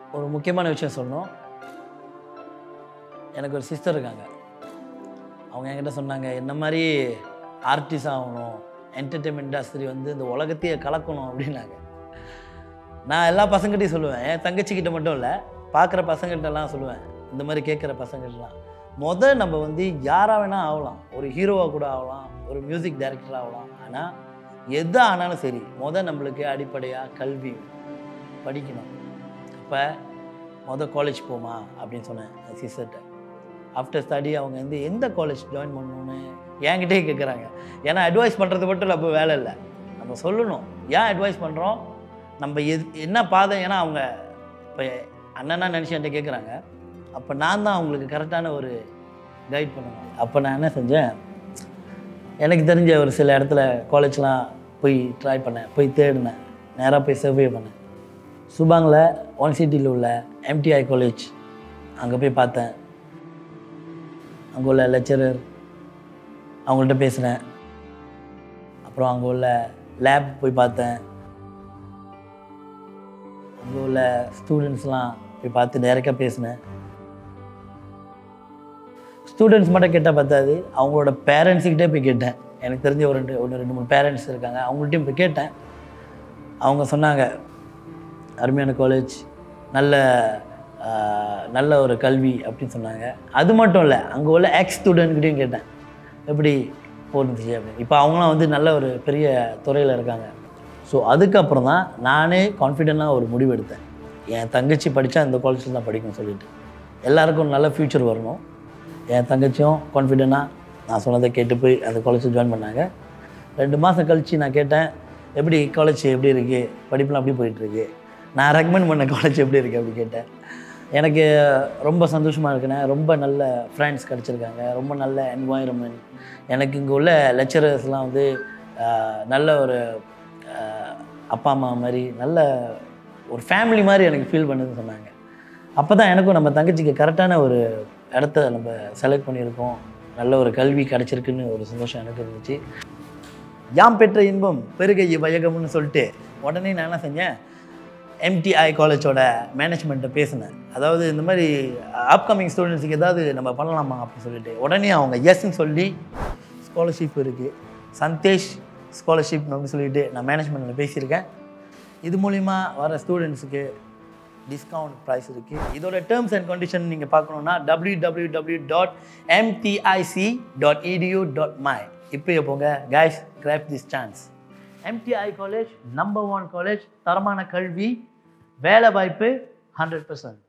ஒரு முக்கியமான விஷயம் சொல்லணும் எனக்கு ஒரு சிஸ்டர் இருக்காங்க அவங்க என்கிட்ட சொன்னாங்க என்ன மாதிரி ஆர்டிஸ்ட் ஆகணும் என்டர்டெயின்மெண்ட் இண்டஸ்ட்ரி வந்து இந்த உலகத்தையே கலக்கணும் அப்படின்னாங்க நான் எல்லா பசங்கள்கிட்டையும் சொல்லுவேன் என் தங்கச்சிக்கிட்ட மட்டும் இல்லை பார்க்குற பசங்கள்கிட்டலாம் சொல்லுவேன் இந்த மாதிரி கேட்குற பசங்கள்லாம் மொதல் நம்ம வந்து யாராக வேணால் ஆகலாம் ஒரு ஹீரோவாக கூட ஆகலாம் ஒரு மியூசிக் டைரக்டர் ஆகலாம் ஆனால் எது ஆனாலும் சரி மொதல் நம்மளுக்கு அடிப்படையாக கல்வி படிக்கணும் அப்போ மொதல் காலேஜ் போமா அப்படின்னு சொன்னேன் சிஸ்டர்கிட்ட ஆஃப்டர் ஸ்டடி அவங்க வந்து எந்த காலேஜ் ஜாயின் பண்ணணும்னு என்கிட்டயே கேட்குறாங்க ஏன்னா அட்வைஸ் பண்ணுறது மட்டும் நம்ம வேலை இல்லை நம்ம சொல்லணும் ஏன் அட்வைஸ் பண்ணுறோம் நம்ம எது என்ன பாதை ஏன்னா அவங்க இப்போ அண்ணனா நினச்சி என்கிட்ட கேட்குறாங்க அப்போ நான் தான் அவங்களுக்கு கரெக்டான ஒரு கைட் பண்ணணும் அப்போ நான் என்ன செஞ்சேன் எனக்கு தெரிஞ்ச ஒரு சில இடத்துல காலேஜ்லாம் போய் ட்ரை பண்ணேன் போய் தேடினேன் நேராக போய் சர்வே பண்ணேன் சுபாங்கில் ஒன் சிட்டியில் உள்ள எம்டிஐ காலேஜ் அங்கே போய் பார்த்தேன் அங்கே உள்ள லெக்சரர் அவங்கள்ட்ட பேசினேன் அப்புறம் அங்கே உள்ள லேப் போய் பார்த்தேன் அங்கே உள்ள ஸ்டூடெண்ட்ஸ்லாம் போய் பார்த்து டைரெக்டாக பேசினேன் ஸ்டூடெண்ட்ஸ் மட்டும் கேட்டால் பார்த்தாது அவங்களோட பேரண்ட்ஸுக்கிட்டே போய் கேட்டேன் எனக்கு தெரிஞ்ச ஒரு ரெண்டு ஒன்று ரெண்டு மூணு பேரண்ட்ஸ் இருக்காங்க அவங்கள்ட்டையும் போய் கேட்டேன் அவங்க சொன்னாங்க அருமையான காலேஜ் நல்ல ஆஹ், நல்ல ஒரு கல்வி அப்படின்னு சொன்னாங்க அது மட்டும் இல்லை அங்கே உள்ள எக்ஸ் ஸ்டூடெண்ட்கிட்டையும் கேட்டேன் எப்படி போணுச்சு அப்படின்னு இப்போ அவங்களாம் வந்து நல்ல ஒரு பெரிய துறையில் இருக்காங்க ஸோ அதுக்கப்புறம் தான் நானே கான்ஃபிடென்ட்டாக ஒரு முடிவு எடுத்தேன் என் தங்கச்சி படித்தா இந்த காலேஜில் தான் படிக்கும் சொல்லிட்டு எல்லாருக்கும் நல்ல ஃப்யூச்சர் வரணும் என் தங்கச்சியும் கான்ஃபிடென்ட்டாக நான் சொன்னதை கேட்டு போய் அந்த காலேஜில் ஜாயின் பண்ணாங்க ரெண்டு மாதம் கழித்து நான் கேட்டேன் எப்படி காலேஜ் எப்படி இருக்குது படிப்புலாம் எப்படி போயிட்டுருக்கு நான் ரெக்கமெண்ட் பண்ண காலேஜ் எப்படி இருக்குது அப்படி கேட்டேன் எனக்கு ரொம்ப சந்தோஷமாக இருக்குண்ணே ரொம்ப நல்ல ஃப்ரெண்ட்ஸ் கிடச்சிருக்காங்க ரொம்ப நல்ல என்வாயரன்மெண்ட் எனக்கு இங்கே உள்ள லெக்சரர்ஸ்லாம் வந்து ஆஹ், நல்ல ஒரு ஆஹ், அப்பா அம்மா மாதிரி நல்ல ஒரு ஃபேமிலி மாதிரி எனக்கு ஃபீல் பண்ணுதுன்னு சொன்னாங்க அப்போ தான் எனக்கும் நம்ம தங்கச்சிக்கு கரெக்டான ஒரு இடத்த நம்ம செலக்ட் பண்ணியிருக்கோம் நல்ல ஒரு கல்வி கிடச்சிருக்குன்னு ஒரு சந்தோஷம் எனக்கு இருந்துச்சு யாம் பெற்ற இன்பம் பெருகை வயகம்னு சொல்லிட்டு உடனே நான் என்ன செஞ்சேன் எம்டிஐ காலேஜோட மேனேஜ்மெண்ட்டை பேசினேன் அதாவது இந்த மாதிரி அப்கமிங் ஸ்டூடெண்ட்ஸுக்கு ஏதாவது நம்ம பண்ணலாமா அப்படின்னு சொல்லிட்டு உடனே அவங்க எஸ்ன்னு சொல்லி ஸ்காலர்ஷிப் இருக்குது சந்தேஷ் ஸ்காலர்ஷிப் அப்படின்னு சொல்லிட்டு நான் மேனேஜ்மெண்ட்டில் பேசியிருக்கேன் இது மூலிமா வர ஸ்டூடெண்ட்ஸுக்கு டிஸ்கவுண்ட் ப்ரைஸ் இருக்குது இதோட டேர்ம்ஸ் அண்ட் கண்டிஷன் நீங்கள் பார்க்கணுன்னா W W W dot MDIC dot edu dot மை இப்போயே போங்க guys grab this chance MDI college number one college தரமான கல்வி வேலை வாய்ப்பு ஹண்ட்ரட் பர்சன்ட்